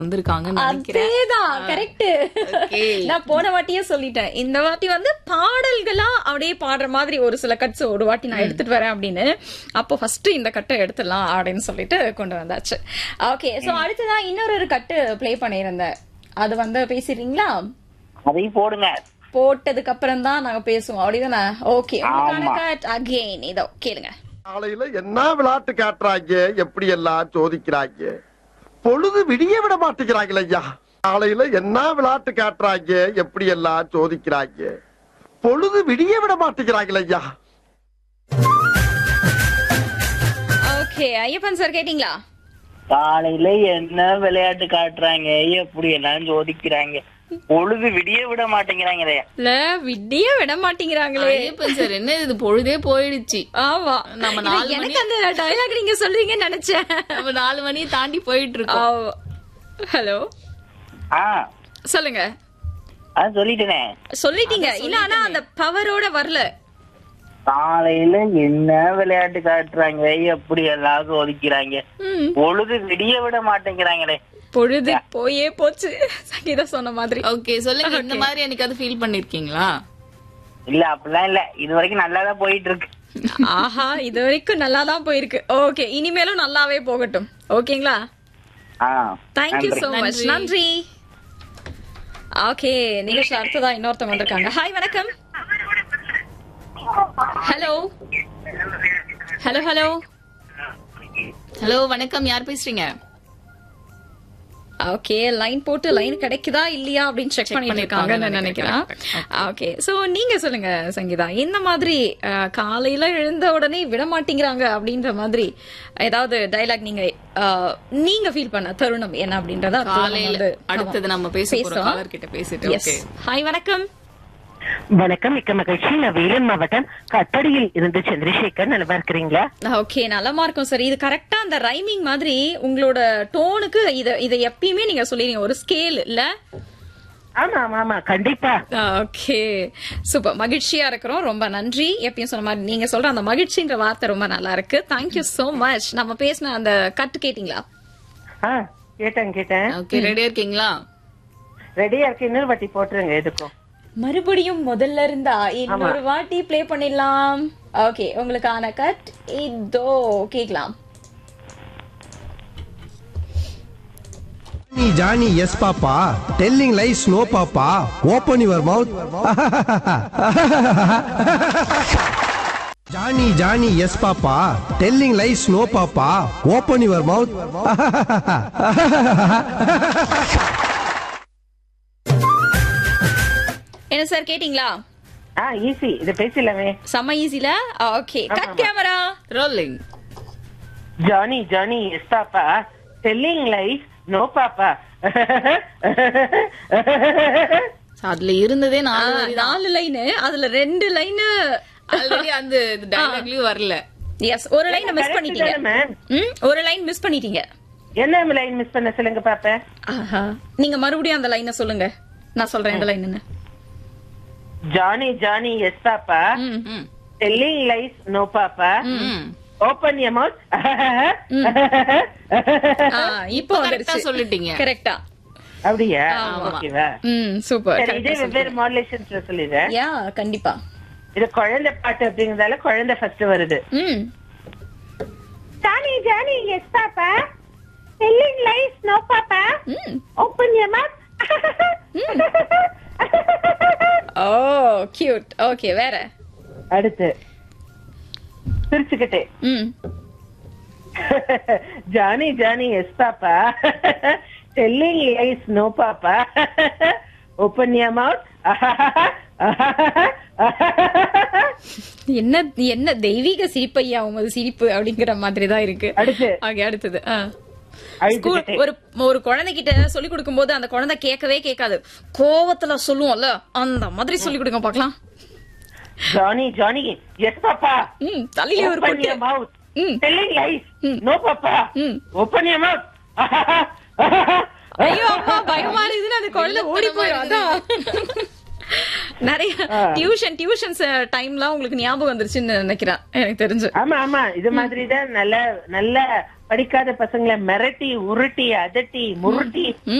வந்திருக்காங்கன்னு நினைக்கிறேன் அதேதான் கரெக்ட் Okay. நான் போன வாட்டியே சொல்லிட்டேன் இந்த வாட்டி வந்து பாடல்களா அப்படியே பாடுற மாதிரி ஒரு சில கட்ஸ் ஒரு வாட்டி நான் எடுத்துட்டு வரேன் அப்படின்னு அப்போ ஃபர்ஸ்ட் இந்த கட்டை எடுத்துடலாம் அப்படின்னு சொல்லிட்டு கொண்டு வந்தாச்சு ஓகே சோ அடுத்ததா இன்னொரு ஒரு கட்டு ப்ளே பண்ணியிருந்தேன் அது வந்து பேசிடுறீங்களா அதையும் போடுங்க போட்டதுக்கு அப்புறம் தான் நாங்க பேசுவோம் அப்படிதானே ஓகே உங்களுக்கான ஆமா. கட் அகைன் இதோ கேளுங்க காலையில என்ன விளையாட்டு காட்டுறாங்க எப்படி எல்லாம் சோதிக்கிறாங்க பொழுது விடிய விட மாட்டேங்கிறாங்களே ஐயா காலையில என்ன விளையாட்டு காட்டுறாங்க எப்படி எல்லாம் சோதிக்கிறாங்க பொழுது விடிய விட மாட்டேங்கிறாங்களே ஐயா ஓகே ஐயப்பன் சார் கேட்டீங்களா காலையில என்ன விளையாட்டு காட்டுறாங்க எப்படி எல்லாம் சோதிக்கிறாங்க பொழுது விடிய விட மாட்டேங்கிறாங்களே இல்ல விடிய விட மாட்டேங்கிறாங்களே ஐயப்பன் சார் என்ன இது பொழுதே போயிடுச்சு ஆமா நம்ம இல்ல, நாலு எனக்கு அந்த டயலாக் நீங்க சொல்றீங்கன்னு நினைச்சேன் நம்ம நாலு மணியை தாண்டி போயிட்டு இருக்கோம் ஹலோ ஆ சொல்லுங்க அது சொல்லிட்டேனே சொல்லிட்டீங்க இல்ல ஆனா அந்த பவரோட வரல காலையில என்ன விளையாட்டு காட்டுறாங்க எப்படி எல்லாம் சோதிக்கிறாங்க ம், பொழுது விடிய விட மாட்டேங்கிறாங்களே பொழுது போயே போச்சு சங்கீதா சொன்ன மாதிரி ஓகே சொல்லுங்க இந்த மாதிரி எனக்கு அது ஃபீல் பண்ணிருக்கீங்களா இல்ல அப்படிலாம் இல்ல இது வரைக்கும் நல்லாதான் போயிட்டு இருக்கு ஆஹா இது வரைக்கும் நல்லா தான் போயிருக்கு ஓகே இனிமேலும் நல்லாவே போகட்டும் ஓகேங்களா ஆ தேங்க்யூ நன்றி. சோ மச் நன்றி ஓகே நிகழ்ச்சி அடுத்ததா இன்னொருத்தவங்க வந்திருக்காங்க ஹாய் வணக்கம் ஹலோ ஹலோ ஹலோ ஹலோ வணக்கம் யார் பேசுறீங்க ஓகே லைன் போட்டு லைன் கிடைக்குதா இல்லையா அப்படின்னு செக் பண்ணிட்டு இருக்காங்கன்னு நினைக்கிறேன் ஓகே சோ நீங்க சொல்லுங்க சங்கீதா இந்த மாதிரி அஹ், காலையில எழுந்த உடனே விட மாட்டேங்கிறாங்க அப்படின்ற மாதிரி ஏதாவது டைலாக் நீங்க அஹ், நீங்க ஃபீல் பண்ண தருணம் என்ன அப்படின்றத அடுத்து நம்ம காலையில வந்து- அடுத்தது நம்ம பேச போறோம் பேசுறோம். காலர் கிட்ட பேசிட்டு Yes. ஓகே ஹாய் வணக்கம் வணக்கம் மிக்க மகிழ்ச்சி நான் வேலூர் மாவட்டம் கட்டடியில் இருந்து சந்திரசேகர் நல்லா இருக்கிறீங்களா ஓகே நலமா இருக்கும் சார் இது கரெக்டா அந்த ரைமிங் மாதிரி உங்களோட டோனுக்கு இத இத எப்பயுமே நீங்க சொல்லிருங்க ஒரு ஸ்கேல் இல்ல ஆமா ஆமா ஆமா கண்டிப்பா ஓகே சூப்பர் மகிழ்ச்சியா இருக்கிறோம் ரொம்ப நன்றி எப்பயும் சொன்ன மாதிரி நீங்க சொல்ற அந்த மகிழ்ச்சின்ற வார்த்தை ரொம்ப நல்லா இருக்கு தேங்க்யூ சோ மச் நம்ம பேசின அந்த கட்டு கேட்டீங்களா ஆ கேட்டேன் கேட்டேன் ஓகே ரெடியா இருக்கீங்களா ரெடியா இருக்கு இன்னொரு வாட்டி போட்டுருங்க எதுக்கும் மறுபடியும் முதல்ல இருந்தா இன்னொரு வாட்டி ப்ளே பண்ணிடலாம் ஓகே உங்களுக்கான கட் இதோ கேக்கலாம் Johnny, Johnny, yes, Papa. Telling lies, no, Papa. Open your mouth. Johnny, Johnny, yes, Papa. Telling lies, no, Papa. Open your mouth. என்ன சார் கேட்டீங்களா ஆ ஈஸி இது பேசலாமே செம்ம ஈஸில okay cut camera rolling Johnny Johnny yes papa telling life no papa அதுல இருந்ததே நாலு வரி தான் நாலு லைனு அதுல ரெண்டு லைனு ஆல்ரெடி அந்த டைலாக்லயும் வரல எஸ் ஒரு லைன் மிஸ் பண்ணிட்டீங்க மேம் ம், ஒரு லைன் மிஸ் பண்ணிட்டீங்க என்ன லைன் மிஸ் பண்ண சொல்லுங்க பாப்பேன் ஆஹா. நீங்க மறுபடியும் அந்த லைனை சொல்லுங்க நான் சொல்றேன் இந்த லைன் ஜானி ஜானி எஸ் பாப்பா ம், டெல்லிங் லைஃப் நோ பாப்பா ம். ஓப்பன் யர் மவுத் இப்போ correct ஆ வந்துருச்சு சொல்லிட்டீங்க. கரெக்டா அப்படியா ஆமா. ஓகேவா ம் சூப்பர் சரி இதே வெவ்வேறு மாடுலேஷன்ஸ்ல சொல்லிடுறேன் யா கண்டிப்பா இது குழந்தை பாட்டு அப்படிங்கறதால குழந்தை ஃபர்ஸ்ட் வருது ம் Johnny Johnny yes papa telling life no papa ம் open your mouth oh cute okay வேற அடுத்து சிரிச்சுக்கிட்டே ம் Johnny Johnny yes papa telling life no papa open your mouth என்ன என்ன தெய்வீக சிரிப்பையா உமது சிரிப்பு அப்படிங்கிற மாதிரி தான் இருக்கு அடுத்து ஓகே அடுத்தது ஆ. ஸ்கூல் அழுதுகிட்டே ஒரு ஒரு குழந்தைகிட்ட சொல்லி கொடுக்கும் போது அந்த குழந்தை கேட்கவே கேட்காது கோவத்துல சொல்லுவோம்ல அந்த மாதிரி சொல்லி கொடுங்க பாக்கலாம் ஜானி ஜானி எஸ் பாப்பா ம் தலையில ஒரு ஓப்பன் கொட்டு யர் மவுத் ம் டெல்லிங் லைஃப் ம். நோ பாப்பா ம். ஓப்பன் யர் மவுத் ஐயோ அம்மா பயமா இருக்குதுன்னு அந்த குழந்தை ஓடி போயிடும் அதான் நிறைய டியூஷன் டியூஷன்ஸ் டைம்லாம் உங்களுக்கு ஞாபகம் வந்துருச்சுன்னு நினைக்கிறேன் எனக்கு தெரிஞ்சு ஆமா ஆமா இது மாதிரி தான் நல்ல நல்ல படிக்காத பசங்களை மிரட்டி உருட்டி அதட்டி முருட்டி